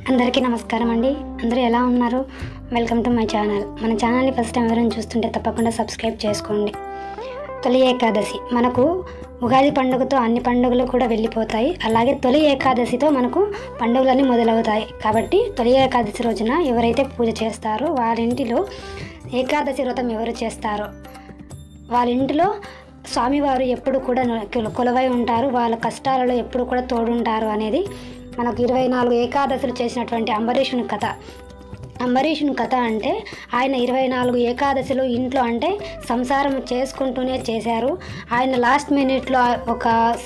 అందరికీ నమస్కారం అండి అందరూ ఎలా ఉన్నారు వెల్కమ్ టు మై ఛానల్ మన ఛానల్ని ఫస్ట్ టైం ఎవరైనా చూస్తుంటే తప్పకుండా సబ్స్క్రైబ్ చేసుకోండి తొలి ఏకాదశి మనకు ఉగాది పండుగతో అన్ని పండుగలు కూడా వెళ్ళిపోతాయి అలాగే తొలి ఏకాదశితో మనకు పండుగలన్నీ మొదలవుతాయి కాబట్టి తొలి ఏకాదశి రోజున ఎవరైతే పూజ చేస్తారో వారింటిలో ఏకాదశి వ్రతం ఎవరు చేస్తారో వాళ్ళ ఇంటిలో స్వామివారు ఎప్పుడు కూడా కొల- కొలువై ఉంటారు వాళ్ళ కష్టాలలో ఎప్పుడు కూడా తోడుంటారు అనేది మనకు ఇరవై నాలుగు ఏకాదశులు చేసినటువంటి అంబరీషుని కథ అంబరీషుని కథ అంటే ఆయన ఇరవై నాలుగు ఏకాదశులు ఇంట్లో అంటే సంసారం చేసుకుంటూనే చేశారు ఆయన లాస్ట్ మినిట్లో ఒక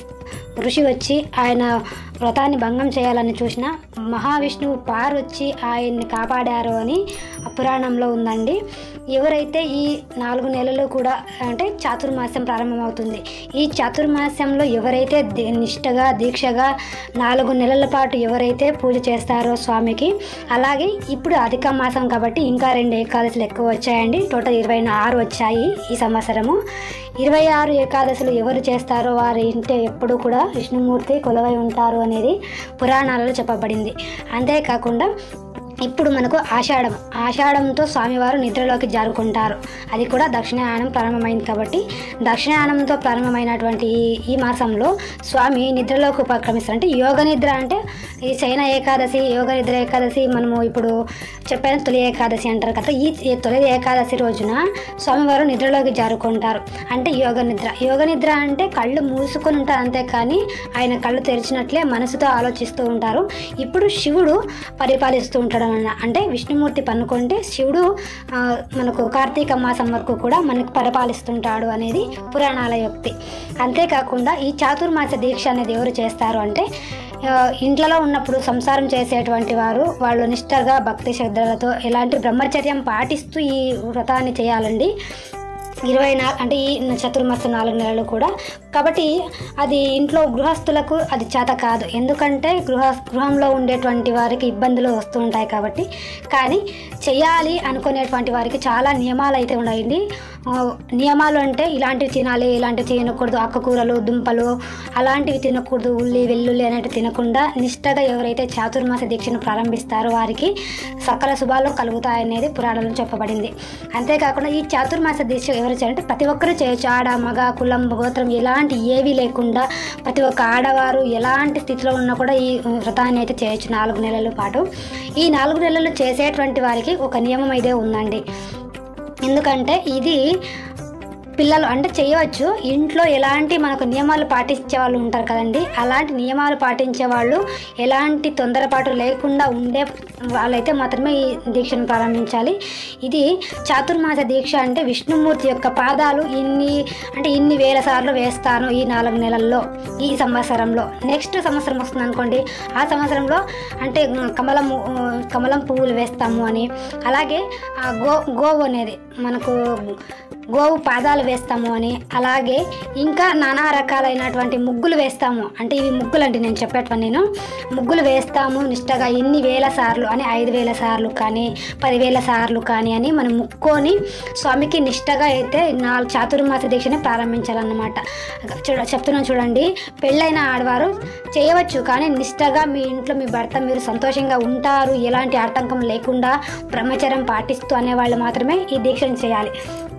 ఋషి వచ్చి ఆయన వ్రతాన్ని భంగం చేయాలని చూసిన మహావిష్ణువు పారు వచ్చి ఆయన్ని కాపాడారు అని పురాణంలో ఉందండి ఎవరైతే ఈ నాలుగు నెలలు కూడా అంటే చాతుర్మాస్యం ప్రారంభమవుతుంది ఈ చాతుర్మాస్యంలో ఎవరైతే ది- నిష్టగా దీక్షగా నాలుగు నెలల పాటు ఎవరైతే పూజ చేస్తారో స్వామికి అలాగే ఇప్పుడు అధిక మాసం కాబట్టి ఇంకా రెండు ఏకాదశులు ఎక్కువ వచ్చాయండి టోటల్ ఇరవై ఆరు వచ్చాయి ఈ సంవత్సరము ఇరవై ఆరు ఏకాదశులు ఎవరు చేస్తారో వారి ఇంటే ఎప్పుడు కూడా విష్ణుమూర్తి కొలవై ఉంటారు అనేది పురాణాలలో చెప్పబడింది అంతేకాకుండా ఇప్పుడు మనకు ఆషాఢం ఆషాఢంతో స్వామివారు నిద్రలోకి జారుకుంటారు అది కూడా దక్షిణాయనం ప్రారంభమైంది కాబట్టి దక్షిణాయనంతో ప్రారంభమైనటువంటి ఈ ఈ మాసంలో స్వామి నిద్రలోకి ఉపక్రమిస్తారు అంటే యోగ నిద్ర అంటే ఈ శయన ఏకాదశి యోగ నిద్ర ఏకాదశి మనము ఇప్పుడు చెప్పాను తొలి ఏకాదశి అంటారు కదా ఈ ఈ తొలి ఏకాదశి రోజున స్వామివారు నిద్రలోకి జారుకుంటారు అంటే యోగ నిద్ర యోగ నిద్ర అంటే కళ్ళు మూసుకొని ఉంటారు అంతే కానీ ఆయన కళ్ళు తెరిచినట్లే మనసుతో ఆలోచిస్తూ ఉంటారు ఇప్పుడు శివుడు పరిపాలిస్తూ ఉంటాడు అన్న అంటే విష్ణుమూర్తి పనుకుంటే శివుడు ఆ, మనకు కార్తీక మాసం వరకు కూడా మనకు పరిపాలిస్తుంటాడు అనేది పురాణాల యుక్తి అంతేకాకుండా ఈ చాతుర్మాస దీక్ష అనేది ఎవరు చేస్తారు అంటే ఆ, ఇంట్లో ఉన్నప్పుడు సంసారం చేసేటువంటి వారు వాళ్ళు నిష్టగా భక్తి శ్రద్ధలతో ఎలాంటి బ్రహ్మచర్యం పాటిస్తూ ఈ వ్రతాన్ని చేయాలండి ఇరవై నాలుగు అంటే ఈ చతుర్మాసం నాలుగు నెలలు కూడా కాబట్టి అది ఇంట్లో గృహస్థులకు అది చేత కాదు ఎందుకంటే గృహ గృహంలో ఉండేటువంటి వారికి ఇబ్బందులు వస్తూ ఉంటాయి కాబట్టి కానీ చేయాలి అనుకునేటువంటి వారికి చాలా నియమాలు అయితే ఉన్నాయండి ఆ, నియమాలు అంటే ఇలాంటివి తినాలి ఇలాంటివి తినకూడదు ఆకుకూరలు దుంపలు అలాంటివి తినకూడదు ఉల్లి వెల్లుల్లి అనేటివి తినకుండా నిష్టగా ఎవరైతే చాతుర్మాస దీక్షను ప్రారంభిస్తారో వారికి సకల శుభాలు కలుగుతాయనేది పురాణంలో చెప్పబడింది అంతేకాకుండా ఈ చాతుర్మాస దీక్ష ఎవరు చేయాలంటే ప్రతి ఒక్కరూ చేయొచ్చు ఆడ మగ కులం గోత్రం ఎలాంటి ఏవి లేకుండా ప్రతి ఒక్క ఆడవారు ఎలాంటి స్థితిలో ఉన్నా కూడా ఈ వ్రతాన్ని అయితే చేయొచ్చు నాలుగు నెలల పాటు ఈ నాలుగు నెలలు చేసేటువంటి వారికి ఒక నియమం అయితే ఉందండి ఎందుకంటే ఇది పిల్లలు అంటే చేయవచ్చు ఇంట్లో ఎలాంటి మనకు నియమాలు పాటించే వాళ్ళు ఉంటారు కదండి అలాంటి నియమాలు పాటించే వాళ్ళు ఎలాంటి తొందరపాటు లేకుండా ఉండే వాళ్ళైతే మాత్రమే ఈ దీక్షను ప్రారంభించాలి ఇది చాతుర్మాస దీక్ష అంటే విష్ణుమూర్తి యొక్క పాదాలు ఇన్ని అంటే ఇన్ని వేల సార్లు వేస్తాను ఈ నాలుగు నెలల్లో ఈ సంవత్సరంలో నెక్స్ట్ సంవత్సరం వస్తుంది అనుకోండి ఆ సంవత్సరంలో అంటే కమలం కమలం పువ్వులు వేస్తాము అని అలాగే ఆ గో గోవు అనేది మనకు గోవు పాదాలు వేస్తాము అని అలాగే ఇంకా నానా రకాలైనటువంటి ముగ్గులు వేస్తాము అంటే ఇవి ముగ్గులు అంటే నేను చెప్పేటవని నేను ముగ్గులు వేస్తాము నిష్టగా ఇన్ని వేల సార్లు అని ఐదు వేల సార్లు కానీ పదివేల సార్లు కానీ అని మనం ముక్కొని స్వామికి నిష్టగా అయితే నాలుగు చాతుర్మాస దీక్షని ప్రారంభించాలన్నమాట చూడ చెప్తున్నాను చూడండి పెళ్ళైన ఆడవారు చేయవచ్చు కానీ నిష్టగా మీ ఇంట్లో మీ భర్త మీరు సంతోషంగా ఉంటారు ఎలాంటి ఆటంకం లేకుండా బ్రహ్మచర్యం పాటిస్తూ అనేవాళ్ళు మాత్రమే ఈ దీక్షను చేయాలి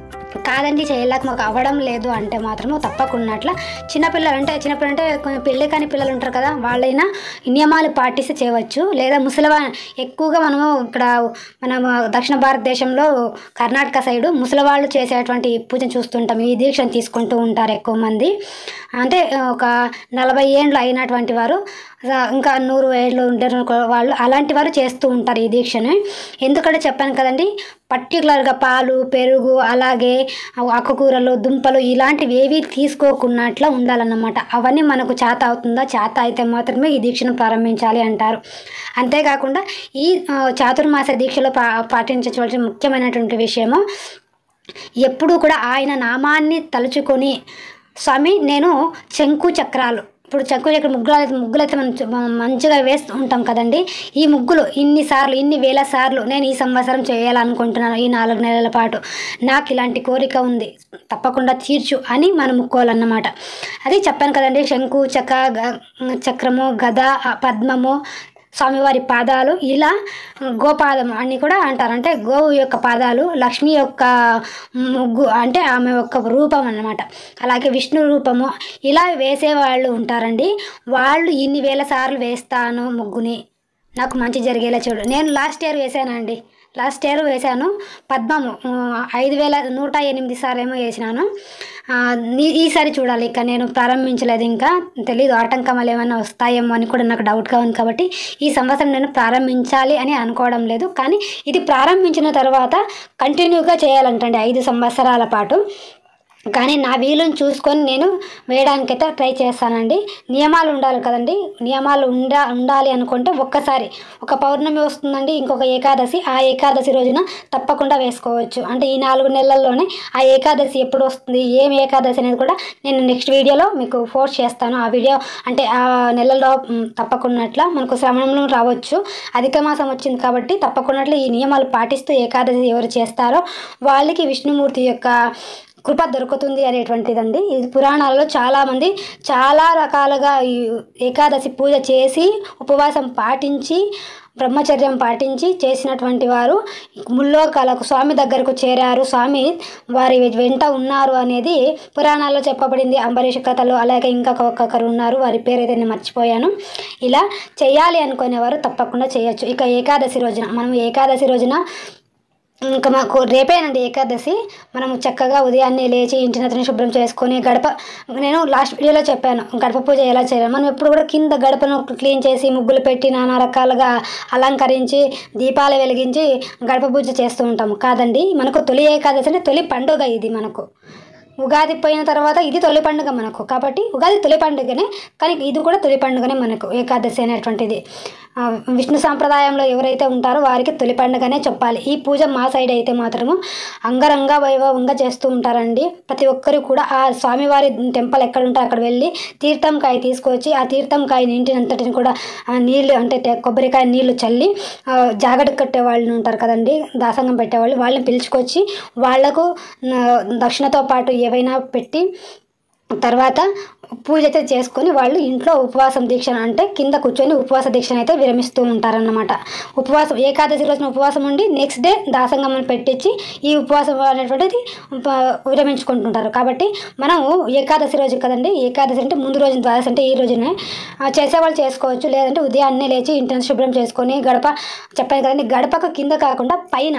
కాదండి చేయలేక మాకు అవ్వడం లేదు అంటే మాత్రము తప్పకున్నట్ల చిన్నపిల్లలు అంటే చిన్నపిల్లలు అంటే కొంచెం పెళ్ళి కాని పిల్లలు ఉంటారు కదా వాళ్ళైనా నియమాలు పాటిస్తే చేయవచ్చు లేదా ముసలివా ఎక్కువగా మనము ఇక్కడ మన దక్షిణ భారతదేశంలో కర్ణాటక సైడు ముసలివాళ్ళు చేసేటువంటి పూజను చూస్తుంటాం ఈ దీక్షను తీసుకుంటూ ఉంటారు ఎక్కువ మంది అంటే ఒక నలభై ఏండ్లు అయినటువంటి వారు ఇంకా నూరు ఏళ్ళు ఉండే వాళ్ళు అలాంటి వారు చేస్తూ ఉంటారు ఈ దీక్షని ఎందుకంటే చెప్పాను కదండి పర్టికులర్గా పాలు పెరుగు అలాగే ఆకుకూరలు దుంపలు ఇలాంటివి ఏవి తీసుకోకున్నట్లా ఉండాలన్నమాట అవన్నీ మనకు చేత అవుతుందా చేత అయితే మాత్రమే ఈ దీక్షను ప్రారంభించాలి అంటారు అంతేకాకుండా ఈ ఆ, చాతుర్మాస దీక్షలో పా పాటించవలసిన ముఖ్యమైనటువంటి విషయము ఎప్పుడూ కూడా ఆయన నామాన్ని తలుచుకొని స్వామి నేను శంకు చక్రాలు ఇప్పుడు చెక్కు చెక్క ముగ్గులు అయితే ముగ్గులు అయితే మనం చు- మనం మంచిగా వేస్తూ ఉంటాం కదండి ఈ ముగ్గులు ఇన్ని సార్లు ఇన్ని వేల సార్లు నేను ఈ సంవత్సరం చేయాలనుకుంటున్నాను ఈ నాలుగు నెలల పాటు నాకు ఇలాంటి కోరిక ఉంది తప్పకుండా తీర్చు అని మనం ముక్కోవాలన్నమాట అది చెప్పాను కదండి శంకు చక్ర గ- చక్రము గద ఆ పద్మము స్వామివారి పాదాలు ఇలా గోపాదం అని కూడా అంటారు అంటే గోవు యొక్క పాదాలు లక్ష్మి యొక్క ముగ్గు అంటే ఆమె యొక్క రూపం అన్నమాట అలాగే విష్ణు రూపము ఇలా వేసేవాళ్ళు ఉంటారండి వాళ్ళు ఇన్ని వేల సార్లు వేస్తాను ముగ్గుని నాకు మంచి జరిగేలా చూడు నేను లాస్ట్ ఇయర్ వేసానండి లాస్ట్ ఇయర్ వేశాను పద్మము ఆ, ఐదు వేల నూట ఎనిమిది సార్లు ఏమో వేసినాను ఆ, ఈ- ఈసారి చూడాలి ఇక నేను ప్రారంభించలేదు ఇంకా తెలీదు ఆటంకమాలు ఏమైనా వస్తాయేమో అని కూడా నాకు డౌట్గా ఉంది కాబట్టి ఈ సంవత్సరం నేను ప్రారంభించాలి అని అనుకోవడం లేదు కానీ ఇది ప్రారంభించిన తర్వాత కంటిన్యూగా చేయాలంటండి ఐదు సంవత్సరాల పాటు కానీ నా వీలుని చూసుకొని నేను వేయడానికైతే ట్రై చేస్తానండి నియమాలు ఉండాలి కదండి నియమాలు ఉండా ఉండాలి అనుకుంటే ఒక్కసారి ఒక పౌర్ణమి వస్తుందండి ఇంకొక ఏకాదశి ఆ ఏకాదశి రోజున తప్పకుండా వేసుకోవచ్చు అంటే ఈ నాలుగు నెలల్లోనే ఆ ఏకాదశి ఎప్పుడు వస్తుంది ఏం ఏకాదశి అనేది కూడా నేను నెక్స్ట్ వీడియోలో మీకు ఫోర్స్ చేస్తాను ఆ వీడియో అంటే ఆ నెలలో మ్, తప్పకున్నట్ల మనకు శ్రవణంలో రావచ్చు అధిక మాసం వచ్చింది కాబట్టి తప్పకున్నట్లు ఈ నియమాలు పాటిస్తూ ఏకాదశి ఎవరు చేస్తారో వాళ్ళకి విష్ణుమూర్తి యొక్క కృప దొరుకుతుంది అనేటువంటిదండి ఇది పురాణాల్లో చాలామంది చాలా రకాలుగా ఈ ఏకాదశి పూజ చేసి ఉపవాసం పాటించి బ్రహ్మచర్యం పాటించి చేసినటువంటి వారు ముల్లోకాలకు స్వామి దగ్గరకు చేరారు స్వామి వారి వెంట ఉన్నారు అనేది పురాణాల్లో చెప్పబడింది అంబరీష్ కథలు అలాగే ఇంకా ఒక్కొక్కరు ఉన్నారు వారి పేరు అయితే నేను మర్చిపోయాను ఇలా చేయాలి అనుకునేవారు తప్పకుండా చేయొచ్చు ఇక ఏకాదశి రోజున మనం ఏకాదశి రోజున ఇంకా మాకు రేపేనండి ఏకాదశి మనం చక్కగా ఉదయాన్నే లేచి ఇంటిని శుభ్రం చేసుకొని గడప నేను లాస్ట్ వీడియోలో చెప్పాను గడప పూజ ఎలా చేయాలి మనం ఎప్పుడు కూడా కింద గడపను క్లీన్ చేసి ముగ్గులు పెట్టి నానా రకాలుగా అలంకరించి దీపాలు వెలిగించి గడప పూజ చేస్తూ ఉంటాము కాదండి మనకు తొలి ఏకాదశి అంటే తొలి పండుగ ఇది మనకు ఉగాది పోయిన తర్వాత ఇది తొలి పండుగ మనకు కాబట్టి ఉగాది తొలి పండుగనే కానీ ఇది కూడా తొలి పండుగనే మనకు ఏకాదశి అనేటువంటిది ఆ, విష్ణు సాంప్రదాయంలో ఎవరైతే ఉంటారో వారికి తొలి పండుగనే చెప్పాలి ఈ పూజ మా సైడ్ అయితే మాత్రము అంగరంగ వైభవంగా చేస్తూ ఉంటారండి ప్రతి ఒక్కరు కూడా ఆ స్వామివారి టెంపుల్ ఎక్కడ ఉంటారో అక్కడ వెళ్ళి తీర్థంకాయ తీసుకొచ్చి ఆ తీర్థంకాయ ఇంటినంతటిని కూడా ఆ నీళ్ళు అంటే టె- కొబ్బరికాయ నీళ్లు చల్లి ఆ, జాగడ కట్టే వాళ్ళు ఉంటారు కదండి దాసంగం పెట్టేవాళ్ళు వాళ్ళని పిలుచుకొచ్చి వాళ్లకు న- దక్షిణతో పాటు ఏవైనా పెట్టి తర్వాత పూజ అయితే చేసుకొని వాళ్ళు ఇంట్లో ఉపవాసం దీక్ష అంటే కింద కూర్చొని ఉపవాస దీక్షను అయితే విరమిస్తూ ఉంటారన్నమాట ఉపవాసం ఏకాదశి రోజున ఉపవాసం ఉండి నెక్స్ట్ డే దాసంగం పెట్టించి ఈ ఉపవాసం అనేటువంటిది ఉప- విరమించుకుంటుంటారు కాబట్టి మనము ఏకాదశి రోజు కదండి ఏకాదశి అంటే ముందు రోజు ద్వాదశి అంటే ఈ రోజునే ఆ, చేసేవాళ్ళు చేసుకోవచ్చు లేదంటే ఉదయాన్నే లేచి ఇంటిని శుభ్రం చేసుకొని గడప చెప్పాను కదండి గడపకు కింద కాకుండా పైన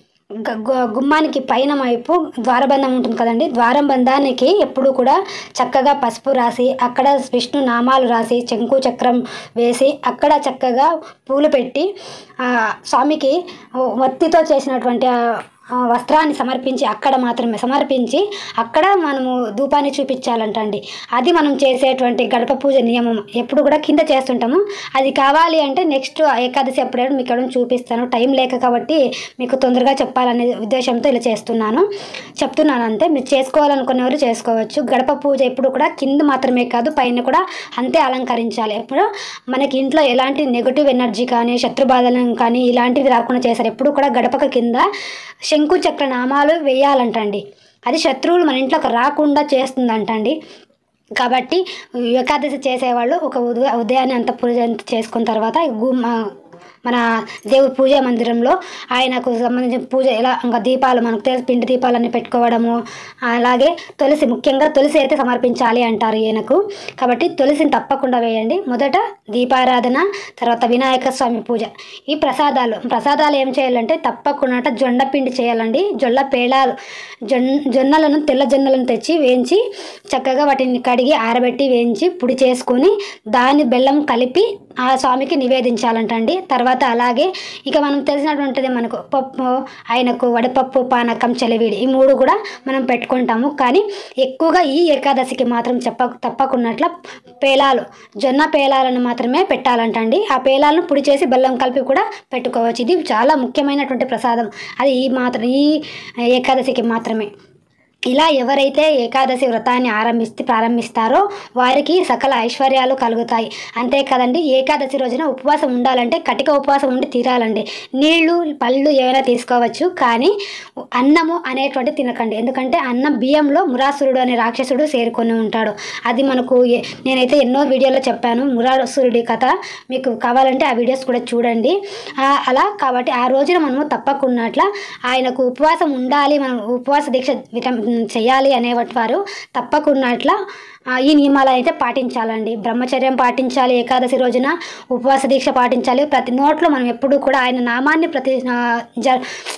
గ- గు- గుమ్మానికి పైన వైపు ద్వారబంధం ఉంటుంది కదండి ద్వారబంధానికి ఎప్పుడు కూడా చక్కగా పసుపు రాసి అక్కడ విష్ణు నామాలు రాసి చెంకు చక్రం వేసి అక్కడ చక్కగా పూలు పెట్టి ఆ, స్వామికి వత్తితో చేసినటువంటి ఆ, ఆ వస్త్రాన్ని సమర్పించి అక్కడ మాత్రమే సమర్పించి అక్కడ మనము ధూపాన్ని చూపించాలంటండి అది మనం చేసేటువంటి గడప పూజ నియమం ఎప్పుడు కూడా కింద చేస్తుంటాము అది కావాలి అంటే నెక్స్ట్ ఏకాదశి అప్పుడేమో మీకు ఇక్కడ చూపిస్తాను టైం లేక కాబట్టి మీకు తొందరగా చెప్పాలనే ఉద్దేశంతో ఇలా చేస్తున్నాను చెప్తున్నాను అంతే మీరు చేసుకోవాలనుకునేవారు చేసుకోవచ్చు గడప పూజ ఎప్పుడు కూడా కింద మాత్రమే కాదు పైన కూడా అంతే అలంకరించాలి ఎప్పుడు మనకి ఇంట్లో ఎలాంటి నెగటివ్ ఎనర్జీ కానీ శత్రుబాధలు కానీ ఇలాంటివి రాకుండా చేస్తారు ఎప్పుడు కూడా గడపక కింద శంకు చక్ర నామాలు వేయాలంటండి అది శత్రువులు మన ఇంట్లోకి రాకుండా చేస్తుందంటండి కాబట్టి ఏకాదశి చేసేవాళ్ళు ఒక ఉదయ ఉదయాన్నే అంత పూజ అంతా చేసుకున్న తర్వాత గు- మ- మన దేవుడి పూజా మందిరంలో ఆయనకు సంబంధించిన పూజ ఎలా ఇంకా దీపాలు మనకు తెలుసు పిండి దీపాలన్నీ పెట్టుకోవడము అలాగే తులసి ముఖ్యంగా తులసి అయితే సమర్పించాలి అంటారు ఈయనకు కాబట్టి తులసిని తప్పకుండా వేయండి మొదట దీపారాధన తర్వాత వినాయక స్వామి పూజ ఈ ప్రసాదాలు ప్రసాదాలు ఏం చేయాలంటే తప్పకుండా జొండ పిండి చేయాలండి జొల్ల పేళాలు జొన్ జొన్నలను తెల్ల జొన్నలను తెచ్చి వేయించి చక్కగా వాటిని కడిగి ఆరబెట్టి వేయించి పొడి చేసుకొని దాన్ని బెల్లం కలిపి ఆ స్వామికి నివేదించాలంటండి తర్వాత అలాగే ఇక మనం తెలిసినటువంటిది మనకు పప్పు ఆయనకు వడపప్పు పానకం చలివిడి ఈ మూడు కూడా మనం పెట్టుకుంటాము కానీ ఎక్కువగా ఈ ఏకాదశికి మాత్రం చెప్ప తప్పకున్నట్ల పేలాలు జొన్న పేలాలను మాత్రమే పెట్టాలంటండి ఆ పేలాలను పొడి చేసి బెల్లం కలిపి కూడా పెట్టుకోవచ్చు ఇది చాలా ముఖ్యమైనటువంటి ప్రసాదం అది ఈ మాత్రం ఈ ఏకాదశికి మాత్రమే ఇలా ఎవరైతే ఏకాదశి వ్రతాన్ని ఆరంభిస్తే ప్రారంభిస్తారో వారికి సకల ఐశ్వర్యాలు కలుగుతాయి అంతే కదండి ఏకాదశి రోజున ఉపవాసం ఉండాలంటే కటిక ఉపవాసం ఉండి తీరాలండి నీళ్లు పళ్ళు ఏమైనా తీసుకోవచ్చు కానీ అన్నము అనేటువంటి తినకండి ఎందుకంటే అన్నం బియ్యంలో మురాసురుడు అనే రాక్షసుడు చేరుకొని ఉంటాడు అది మనకు ఏ- నేనైతే ఎన్నో వీడియోలో చెప్పాను మురాసురుడి కథ మీకు కావాలంటే ఆ వీడియోస్ కూడా చూడండి ఆ, అలా కాబట్టి ఆ రోజున మనము తప్పకున్నట్ల ఆయనకు ఉపవాసం ఉండాలి మనం ఉపవాస దీక్ష విటం- చేయాలి అనేవాటి వారు తప్పకున్నట్ల ఆ, ఈ నియమాలు అయితే పాటించాలండి బ్రహ్మచర్యం పాటించాలి ఏకాదశి రోజున ఉపవాస దీక్ష పాటించాలి ప్రతి నోట్లో మనం ఎప్పుడూ కూడా ఆయన నామాన్ని ప్రతి ఆ, జ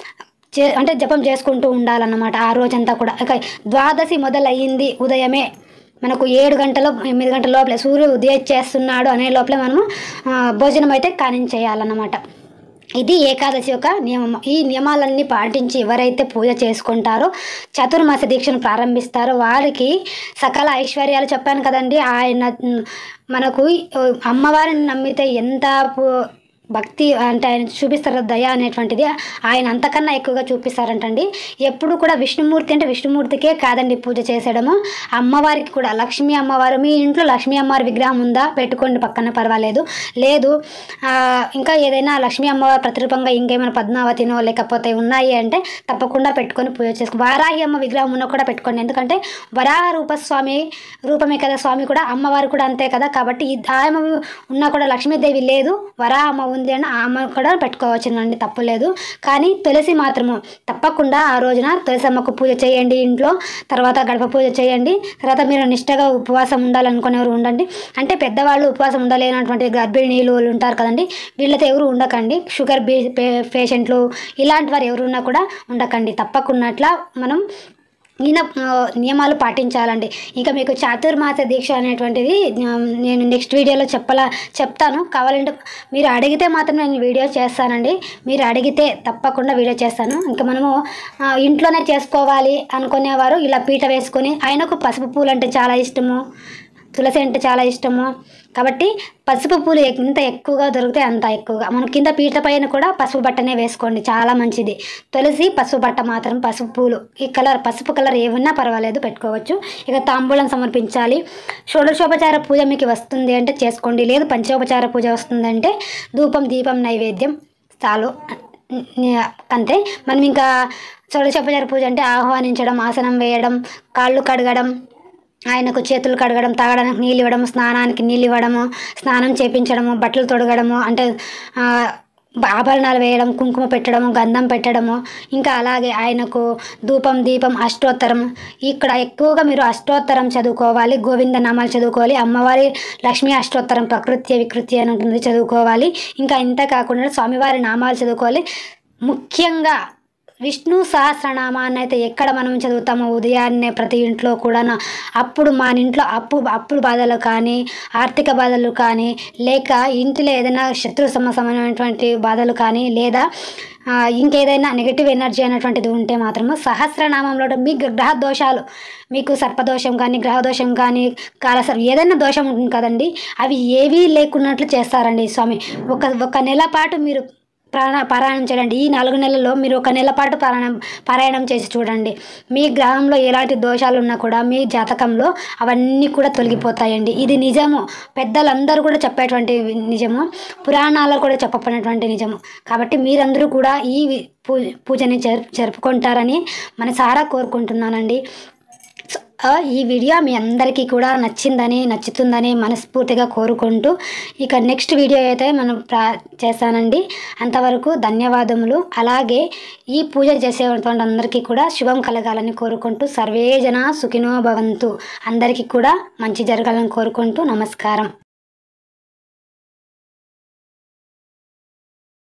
చే- అంటే జపం చేసుకుంటూ ఉండాలన్నమాట ఆ రోజంతా కూడా ఇక ద్వాదశి మొదలయ్యింది ఉదయమే మనకు ఏడు గంటల ఎనిమిది గంటల లోపలే సూర్యుడు ఉదయం చేస్తున్నాడు అనే లోపలే మనము ఆ, భోజనం అయితే కానించేయాలన్నమాట ఇది ఏకాదశి యొక్క నియమం ఈ నియమాలన్నీ పాటించి ఎవరైతే పూజ చేసుకుంటారో చతుర్మాస దీక్షను ప్రారంభిస్తారో వారికి సకల ఐశ్వర్యాలు చెప్పాను కదండి ఆయన ఉమ్, మనకు ఉ, అమ్మవారిని నమ్మితే ఎంత పు- భక్తి అంటే ఆయన చూపిస్తారు దయ అనేటువంటిది ఆయన అంతకన్నా ఎక్కువగా చూపిస్తారంటండి ఎప్పుడు కూడా విష్ణుమూర్తి అంటే విష్ణుమూర్తికే కాదండి పూజ చేసేయడము అమ్మవారికి కూడా లక్ష్మీ అమ్మవారు మీ ఇంట్లో లక్ష్మీ అమ్మవారి విగ్రహం ఉందా పెట్టుకోండి పక్కన పర్వాలేదు లేదు ఆ, ఇంకా ఏదైనా లక్ష్మీ అమ్మవారి ప్రతిరూపంగా ఇంకేమైనా పద్మావతినో లేకపోతే ఉన్నాయి అంటే తప్పకుండా పెట్టుకొని పూజ చేసుకో వారాహి అమ్మ విగ్రహం ఉన్న కూడా పెట్టుకోండి ఎందుకంటే వరాహ రూపస్వామి రూపమే కదా స్వామి కూడా అమ్మవారు కూడా అంతే కదా కాబట్టి ఈ ఆమె ఉన్నా కూడా లక్ష్మీదేవి లేదు వరాహ అమ్మ ఉంది అని ఆ అమ్మ కూడా పెట్టుకోవచ్చునండి తప్పులేదు కానీ తులసి మాత్రము తప్పకుండా ఆ రోజున తులసి అమ్మకు పూజ చేయండి ఇంట్లో తర్వాత గడప పూజ చేయండి తర్వాత మీరు నిష్టగా ఉపవాసం ఉండాలనుకునేవారు ఉండండి అంటే పెద్దవాళ్ళు ఉపవాసం ఉండలేనటువంటి గర్భిణీలు వాళ్ళు ఉంటారు కదండి వీళ్ళతో ఎవరు ఉండకండి షుగర్ బీ పే- పేషెంట్లు ఇలాంటి వారు ఎవరున్నా కూడా ఉండకండి తప్పకున్నట్ల మనం ఈయన ఆ, నియమాలు పాటించాలండి ఇంకా మీకు చాతుర్మాస దీక్ష అనేటువంటిది ఆ, నేను నెక్స్ట్ వీడియోలో చెప్పాల చెప్తాను కావాలంటే మీరు అడిగితే మాత్రం నేను వీడియో చేస్తానండి మీరు అడిగితే తప్పకుండా వీడియో చేస్తాను ఇంకా మనము ఆ, ఇంట్లోనే చేసుకోవాలి అనుకునేవారు ఇలా పీట వేసుకొని ఆయనకు పసుపు పూలు అంటే చాలా ఇష్టము తులసి అంటే చాలా ఇష్టము కాబట్టి పసుపు పూలు ఎంత ఎక్కువగా దొరికితే అంత ఎక్కువగా మనం కింద పీట పైన కూడా పసుపు బట్టనే వేసుకోండి చాలా మంచిది తులసి పసుపు బట్ట మాత్రం పసుపు పూలు ఈ కలర్ పసుపు కలర్ ఏమన్నా పర్వాలేదు పెట్టుకోవచ్చు ఇక తాంబూలం సమర్పించాలి షోడశోపచార పూజ మీకు వస్తుంది అంటే చేసుకోండి లేదు పంచోపచార పూజ వస్తుందంటే ధూపం దీపం నైవేద్యం చాలు అంతే మనం ఇంకా షోడశోపచార పూజ అంటే ఆహ్వానించడం ఆసనం వేయడం కాళ్ళు కడగడం ఆయనకు చేతులు కడగడం తాగడానికి నీళ్ళు ఇవ్వడం స్నానానికి నీళ్ళు ఇవ్వడము స్నానం చేపించడము బట్టలు తొడగడము అంటే ఆ, ఆభరణాలు వేయడం కుంకుమ పెట్టడము గంధం పెట్టడము ఇంకా అలాగే ఆయనకు ధూపం దీపం అష్టోత్తరం ఇక్కడ ఎక్కువగా మీరు అష్టోత్తరం చదువుకోవాలి గోవింద నామాలు చదువుకోవాలి అమ్మవారి లక్ష్మీ అష్టోత్తరం ప్రకృతి వికృతి అని ఉంటుంది చదువుకోవాలి ఇంకా ఇంత కాకుండా స్వామివారి నామాలు చదువుకోవాలి ముఖ్యంగా విష్ణు సహస్రనామాన్ని అయితే ఎక్కడ మనం చదువుతామో ఉదయాన్నే ప్రతి ఇంట్లో కూడా అప్పుడు మన ఇంట్లో అప్పు అప్పుల బాధలు కానీ ఆర్థిక బాధలు కానీ లేక ఇంటిలో ఏదైనా శత్రు సమసమైనటువంటి బాధలు కానీ లేదా ఆ, ఇంకేదైనా నెగిటివ్ ఎనర్జీ అనేటువంటిది ఉంటే మాత్రము సహస్రనామంలో మీ గ్రహ దోషాలు మీకు సర్పదోషం కానీ గ్రహ దోషం కానీ కాలసర్ ఏదైనా దోషం ఉంటుంది కదండి అవి ఏవీ లేకున్నట్లు చేస్తారండి స్వామి ఒక ఒక నెల పాటు మీరు ప్రాణ పారాయణం చేయండి ఈ నాలుగు నెలల్లో మీరు ఒక నెల పాటు పారాయణం పారాయణం చేసి చూడండి మీ గ్రహంలో ఎలాంటి దోషాలు ఉన్నా కూడా మీ జాతకంలో అవన్నీ కూడా తొలగిపోతాయండి ఇది నిజము పెద్దలందరూ కూడా చెప్పేటువంటి నిజము పురాణాల్లో కూడా చెప్పబడినటువంటి నిజము కాబట్టి మీరందరూ కూడా ఈ పూ పూజని జరుపు జరుపుకుంటారని మనసారా కోరుకుంటున్నానండి సో, ఆ, ఈ వీడియో మీ అందరికీ కూడా నచ్చిందని నచ్చుతుందని మనస్ఫూర్తిగా కోరుకుంటూ ఇక నెక్స్ట్ వీడియో అయితే మనం ప్రా చేస్తానండి అంతవరకు ధన్యవాదములు అలాగే ఈ పూజ చేసేటువంటి అందరికీ కూడా శుభం కలగాలని కోరుకుంటూ సర్వే జన సుఖినో భవంతు అందరికీ కూడా మంచి జరగాలని కోరుకుంటూ నమస్కారం